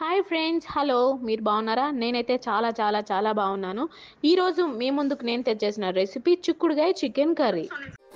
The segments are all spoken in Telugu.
హాయ్ ఫ్రెండ్స్ హలో మీరు బాగున్నారా నేనైతే చాలా చాలా చాలా బాగున్నాను ఈరోజు మీ ముందుకు నేను తెచ్చేసిన రెసిపీ చిక్కుడుగాయ చికెన్ కర్రీ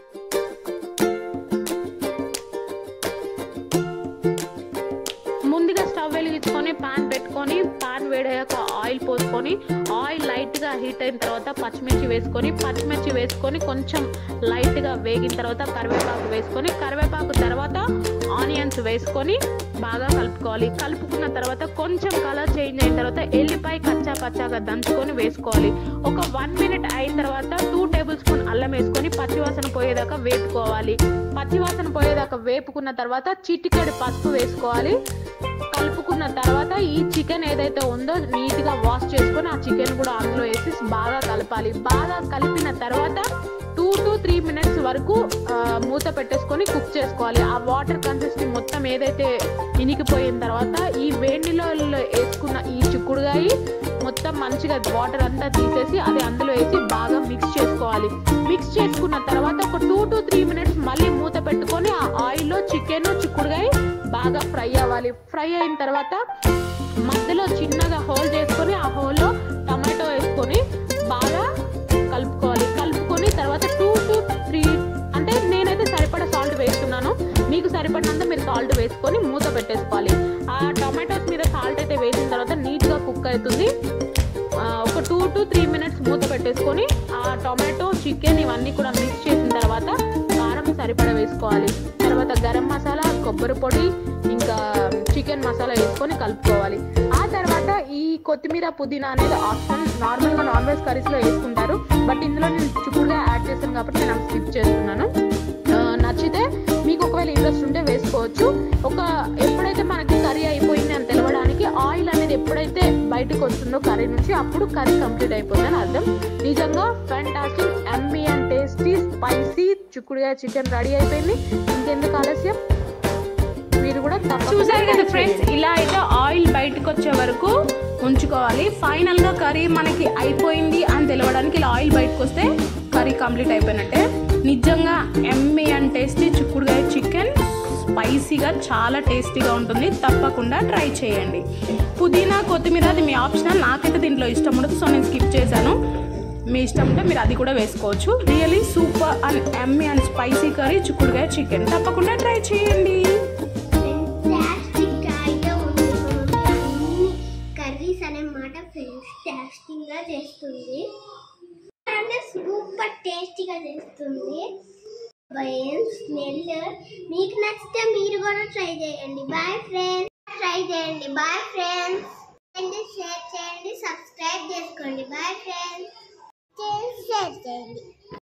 ముందుగా స్టవ్ వెలిగించుకొని పాన్ పెట్టుకొని పాన్ వేడయ్యాక ఆయిల్ పోసుకొని ఆయిల్ లైట్గా హీట్ అయిన తర్వాత పచ్చిమిర్చి వేసుకొని పచ్చిమిర్చి వేసుకొని కొంచెం లైట్గా వేగిన తర్వాత కరివేపాకు వేసుకొని కరివేపాకు తర్వాత ఆనియన్స్ వేసుకొని బాగా కలుపుకోవాలి కలుపుకున్న తర్వాత కొంచెం కలర్ చేంజ్ అయిన తర్వాత ఎల్లిపాయ కచ్చా పచ్చాగా దంచుకొని వేసుకోవాలి ఒక వన్ మినిట్ అయిన తర్వాత టూ టేబుల్ స్పూన్ అల్లం వేసుకొని పచ్చివాసన పోయేదాకా వేపుకోవాలి పచ్చివాసన పోయేదాకా వేపుకున్న తర్వాత చిటికెడు పసుపు వేసుకోవాలి కలుపుకున్న తర్వాత ఈ చికెన్ ఏదైతే ఉందో నీట్గా వాష్ చేసుకొని ఆ చికెన్ కూడా అందులో వేసి బాగా కలపాలి బాగా కలిపిన తర్వాత టూ టు త్రీ మినిట్స్ వరకు ఆ, మూత పెట్టేసుకొని కుక్ చేసుకోవాలి ఆ వాటర్ కన్సిస్టెన్సీ మొత్తం ఏదైతే ఇనికిపోయిన తర్వాత ఈ వేడి నీళ్ళలో వేసుకున్న ఈ చిక్కుడుగాయి మొత్తం మంచిగా వాటర్ అంతా తీసేసి అది అందులో వేసి బాగా మిక్స్ చేసుకోవాలి మిక్స్ చేసుకున్న తర్వాత ఒక టూ టు త్రీ మినిట్స్ మళ్ళీ మూత పెట్టుకొని ఆ ఆయిల్లో చికెన్ చిక్కుడుగాయ బాగా ఫ్రై అవ్వాలి ఫ్రై అయిన తర్వాత మధ్యలో చిన్నగా హోల్ చేసుకొని ఆ హోల్లో టమాటో వేసుకొని బాగా కలుపుకోవాలి కలుపుకొని తర్వాత టూ టు త్రీ అంటే నేనైతే సరిపడా సాల్ట్ వేస్తున్నాను మీకు సరిపడినంత మీరు సాల్ట్ వేసుకొని మూత పెట్టేసుకోవాలి ఆ టమాటోస్ మీద సాల్ట్ అయితే వేసిన తర్వాత నీట్గా కుక్ అవుతుంది ఆ, ఒక టూ టు త్రీ మినిట్స్ మూత పెట్టేసుకొని ఆ టొమాటో చికెన్ ఇవన్నీ కూడా మిక్స్ చేసిన తర్వాత కారం సరిపడా వేసుకోవాలి తర్వాత గరం మసాలా కొబ్బరి పొడి ఇంకా చికెన్ మసాలా వేసుకొని కలుపుకోవాలి ఆ తర్వాత ఈ కొత్తిమీర పుదీనా అనేది ఆప్షన్ నార్మల్గా నాన్ వెజ్ కర్రీస్లో వేసుకుంటారు బట్ ఇందులో నేను చిక్కుడుగా యాడ్ చేశాను కాబట్టి నేను స్కిప్ చేస్తున్నాను ఆ, నచ్చితే మీకు ఒకవేళ ఇంట్రెస్ట్ ఉంటే వేసుకోవచ్చు ఒక ఎప్పుడైతే మనకి కర్రీ అయిపోయింది అని తెలవడానికి ఆయిల్ అనేది ఎప్పుడైతే బయటకు వస్తుందో కర్రీ నుంచి అప్పుడు కర్రీ కంప్లీట్ అయిపోయిందని అర్థం నిజంగా fantastic yummy and tasty spicy చిక్కుడుగా చికెన్ రెడీ అయిపోయింది ఇంకెందుకు ఆలస్యం మీరు కూడా చూసారు కదా ఫ్రెండ్స్ ఇలా అయితే ఆయిల్ బయటకు వచ్చే వరకు ఉంచుకోవాలి ఫైనల్ గా కర్రీ మనకి అయిపోయింది అని తెలవడానికి ఇలా ఆయిల్ బయటకు వస్తే కర్రీ కంప్లీట్ అయిపోయినట్టే నిజంగా ఎమ్మి అండ్ టేస్టీ చిక్కుడుగాయ చికెన్ స్పైసీగా చాలా టేస్టీగా ఉంటుంది తప్పకుండా ట్రై చేయండి పుదీనా కొత్తిమీర అది మీ ఆప్షనల్ నాకైతే దీంట్లో ఇష్టం ఉండదు సో నేను స్కిప్ చేశాను మీ ఇష్టం ఉంటే మీరు అది కూడా వేసుకోవచ్చు really super and yummy and spicy curry చిక్కుడుగాయ చికెన్ తప్పకుండా ట్రై చేయండి ఫ్యాంటాస్టిక్ గా ఉంది అన్ని కర్రీస్ అనే మాట ఫ్యాంటాస్టిక్ గా చేస్తుంది అంటే సూపర్ టేస్టీగా చేస్తుంది భయం స్మెల్ మీకు నచ్చితే మీరు కూడా ట్రై చేయండి బాయ్ ఫ్రెండ్స్ ట్రై చేయండి బాయ్ ఫ్రెండ్స్ షేర్ చేయండి సబ్స్క్రైబ్ చేసుకోండి బాయ్ ఫ్రెండ్స్ షేర్ చేయండి